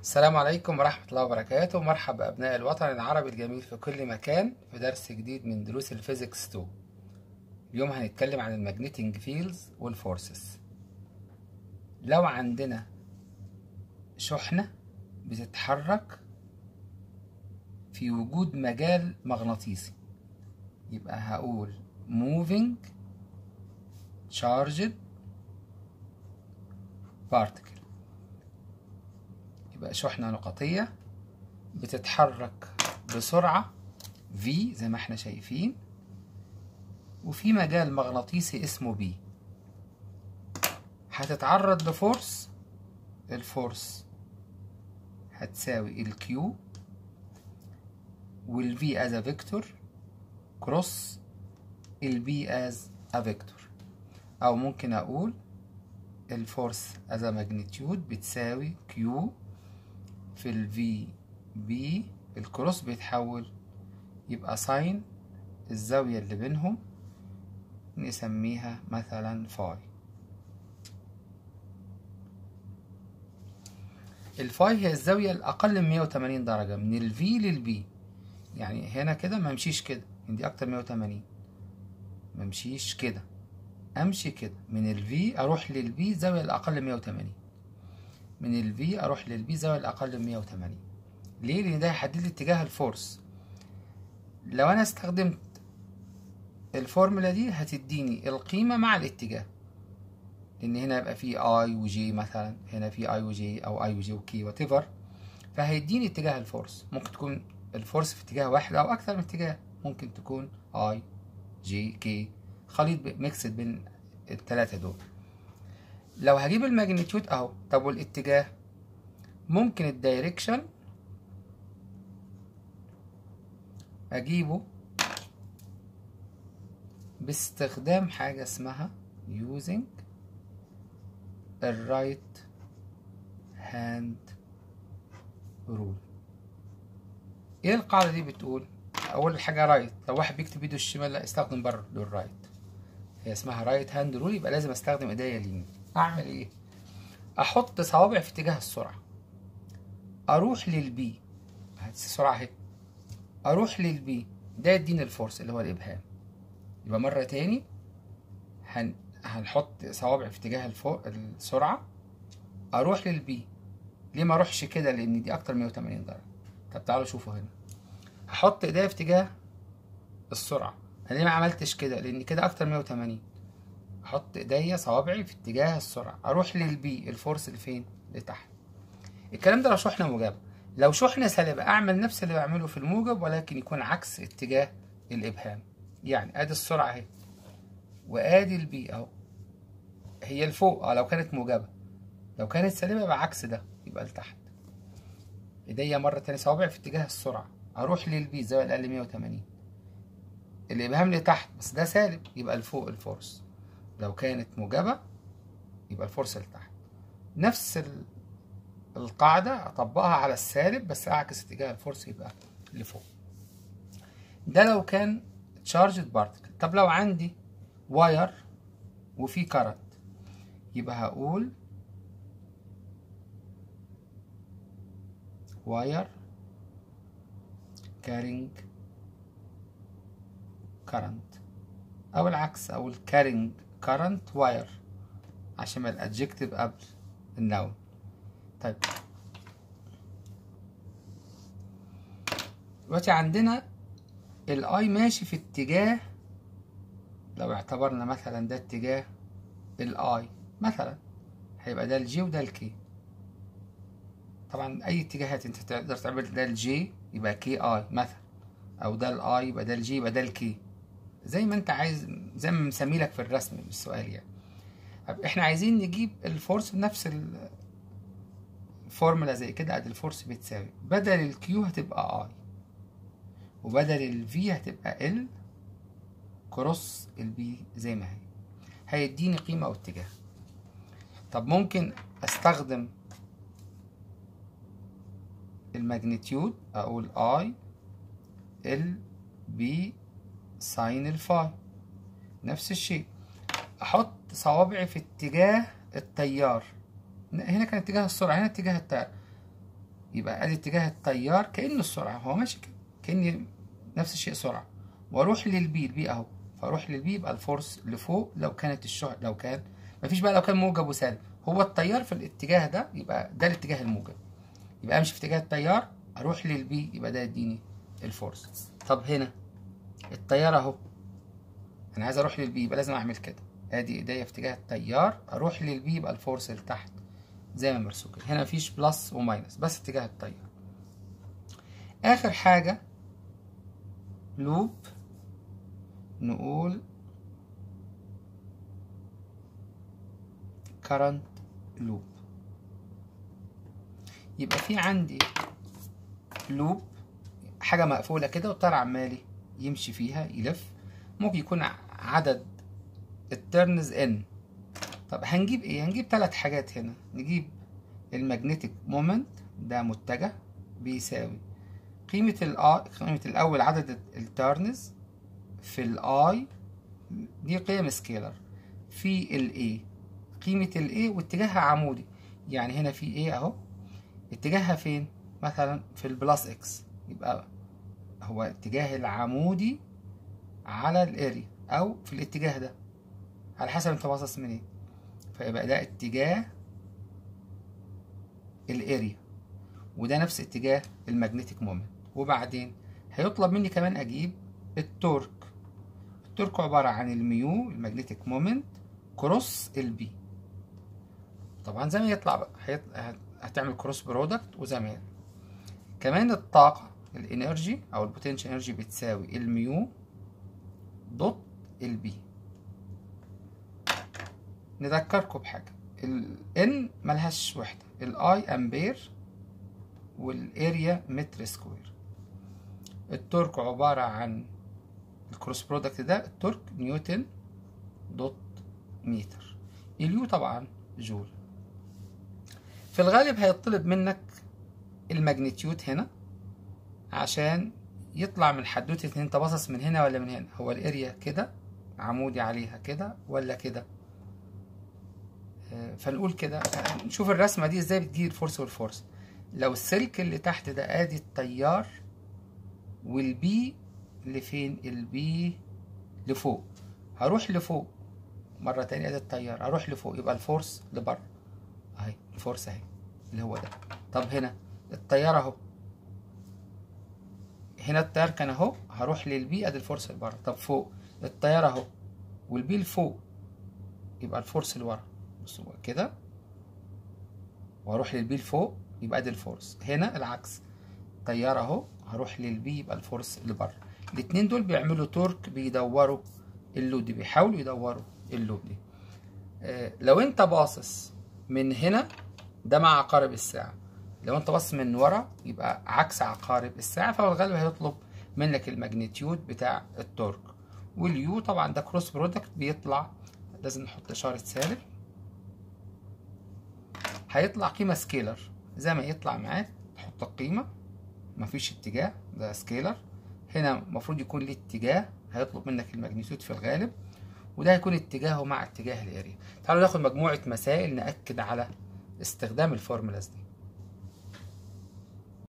السلام عليكم ورحمة الله وبركاته مرحبا أبناء الوطن العربي الجميل في كل مكان في درس جديد من دروس الفيزيكس 2 اليوم هنتكلم عن الماجنتيك فيلدز والفورسز لو عندنا شحنة بتتحرك في وجود مجال مغناطيسي يبقى هقول moving charged particle يبقى شحنة نقطية بتتحرك بسرعة v زي ما احنا شايفين وفي مجال مغناطيسي اسمه B هتتعرض لفورس الفورس هتساوي الكيو والفي as a vector كروس البي as a vector أو ممكن أقول الفورس as a magnitude بتساوي كيو في ال في بي الكروس بيتحول يبقى ساين الزاوية اللي بينهم نسميها مثلا فاي الفاي هي الزاوية الأقل من 180 درجة من الفي للبي يعني هنا كده ما امشيش كده دي أكتر 180 ما امشيش كده أمشي كده من الفي أروح للبي زاوية الأقل 180 من الفي اروح للبي زاويه الاقل من 180 ليه لان ده هيحدد لي اتجاه الفورس لو انا استخدمت الفورمولا دي هتديني القيمه مع الاتجاه لان هنا يبقى في اي وجي مثلا هنا في اي وجي او اي وجي وكي وات ايفر فهيديني اتجاه الفورس ممكن تكون الفورس في اتجاه واحد او اكثر من اتجاه ممكن تكون اي جي كي خليط ميكسد بين الثلاثه دول لو هجيب الماجنتيود اهو طب والاتجاه ممكن الدايركشن اجيبه باستخدام حاجة اسمها using الرايت هاند رول ايه القاعدة دي بتقول اول حاجة رايت لو واحد بيكتب ايده الشمال لا استخدم بره الرايت هي اسمها رايت هاند رول يبقى لازم استخدم ايديا اليمين اعمل ايه احط صوابعي في اتجاه السرعه اروح للبي السرعه اهي اروح للبي ده يديني الفورس اللي هو الابهام يبقى مره تاني هن... هنحط صوابعي في اتجاه الفوق السرعه اروح للبي ليه ما اروحش كده لان دي اكتر من 180 درجه طب تعالوا شوفوا هنا هحط ايديا في اتجاه السرعه انا ليه ما عملتش كده لان كده اكتر من 180 احط ايديا صوابعي في اتجاه السرعه اروح للبي الفورس لفين لتحت الكلام ده لو شحنه موجبه لو شحنه سالبه اعمل نفس اللي بعمله في الموجب ولكن يكون عكس اتجاه الابهام يعني ادي السرعه اهي وادي البي اهو هي لفوق اه لو كانت موجبه لو كانت سالبه يبقى عكس ده يبقى لتحت ايديا مره تانية صوابعي في اتجاه السرعه اروح للبي زاويه الاقل 180 الابهام لتحت بس ده سالب يبقى لفوق الفورس لو كانت موجبة يبقى الفورس لتحت نفس القاعدة أطبقها على السالب بس أعكس اتجاه الفورس يبقى لفوق ده لو كان تشارجد بارتكل طب لو عندي واير وفي كارنت يبقى هقول واير كارينج كارنت أو العكس أو الكارينج current wire عشان ما الادجكتيف قبل النون طيب دلوقتي عندنا الاي ماشي في اتجاه لو اعتبرنا مثلا ده اتجاه الاي مثلا هيبقى ده الجي وده الكي طبعا اي اتجاهات انت تقدر تعمل ده الجي يبقى كي اي مثلا او ده الاي يبقى ده الجي يبقى ده الكي زي ما انت عايز زي ما مسمي لك في الرسم السؤال يعني طب احنا عايزين نجيب الفورس بنفس الفورمولا زي كده ادي الفورس بتساوي بدل الكيو هتبقى اي وبدل الفي هتبقى ال كروس البي زي ما هي هيديني قيمة او اتجاه طب ممكن استخدم الماجنتيود اقول اي ال بي ساين الفاي نفس الشيء احط صوابعي في اتجاه التيار هنا كان اتجاه السرعة هنا اتجاه التيار يبقى ادي اتجاه التيار كانه السرعه هو ماشي كده كاني نفس الشيء سرعه واروح للبي البي اهو فاروح للبي يبقى الفورس لفوق لو كانت الشعل لو كان مفيش بقى لو كان موجب وسالب هو التيار في الاتجاه ده يبقى ده الاتجاه الموجب يبقى امشي في اتجاه التيار اروح للبي يبقى ده يديني الفورس طب هنا التيار اهو انا عايز اروح للبي يبقى لازم اعمل كده ادي ايديا في اتجاه التيار اروح للبي يبقى الفورس لتحت زي ما مرسوم كده هنا مفيش بلس وماينس بس اتجاه التيار اخر حاجه لوب نقول current لوب يبقى في عندي لوب حاجة مقفولة كده والتيار عمال يمشي فيها يلف ممكن يكون عدد الترنز ان طب هنجيب ايه هنجيب ثلاث حاجات هنا نجيب المagnetic مومنت ده متجه بيساوي قيمة الآ قيمة الأول عدد الترنز في الآي دي قيم سكيلر في الإي قيمة الإي واتجاهها عمودي يعني هنا في إيه أهو اتجاهها فين؟ مثلا في البلس إكس يبقى هو اتجاه العمودي على الاريا أو في الاتجاه ده على حسب انت باصص منين فيبقى ده اتجاه الاريا وده نفس اتجاه المagnetic مومنت وبعدين هيطلب مني كمان اجيب التورك التورك عبارة عن الميو المagnetic مومنت كروس البي طبعا زي ما يطلع بقى هيط... هتعمل كروس برودكت وزي ما يطلع كمان الطاقة الانرجي او البوتنشال انرجي بتساوي الميو دوت البي نذكركم بحاجة ال N ملهاش وحدة ال I أمبير والاريا متر سكوير التورك عبارة عن الكروس برودكت ده التورك نيوتن دوت متر اليو طبعا جول في الغالب هيطلب منك الماجنتيود هنا عشان يطلع من حدوتة ان انت باصص من هنا ولا من هنا هو الاريا كده عمودي عليها كده ولا كده فنقول كده نشوف الرسمة دي ازاي بتجيب الفورس والفورس لو السلك اللي تحت ده ادي التيار والبي لفين البي لفوق هروح لفوق مرة تانية ادي التيار اروح لفوق يبقى الفورس لبره اهي الفورس اهي اللي هو ده طب هنا التيار اهو هنا التيار كان اهو هروح للبي ادي الفورس لبره طب فوق التيار اهو والبي لفوق يبقى الفورس لورا بصوا كده واروح للبي لفوق يبقى ادي الفورس هنا العكس طياره اهو هروح للبي يبقى الفورس اللي بره الاتنين دول بيعملوا تورك بيدوروا اللود دي بيحاولوا يدوروا اللود دي آه لو انت باصص من هنا ده مع عقارب الساعه لو انت باصص من ورا يبقى عكس عقارب الساعه فهو الغالب هيطلب منك الماجنتيود بتاع التورك واليو طبعا ده كروس برودكت بيطلع لازم نحط اشاره سالب هيطلع قيمة سكيلر زي ما يطلع معاك تحط القيمة مفيش اتجاه ده سكيلر هنا المفروض يكون ليه اتجاه هيطلب منك الماجنتيود في الغالب وده هيكون اتجاهه مع اتجاه الاريا تعالوا ناخد مجموعة مسائل نأكد على استخدام الفورمولاز دي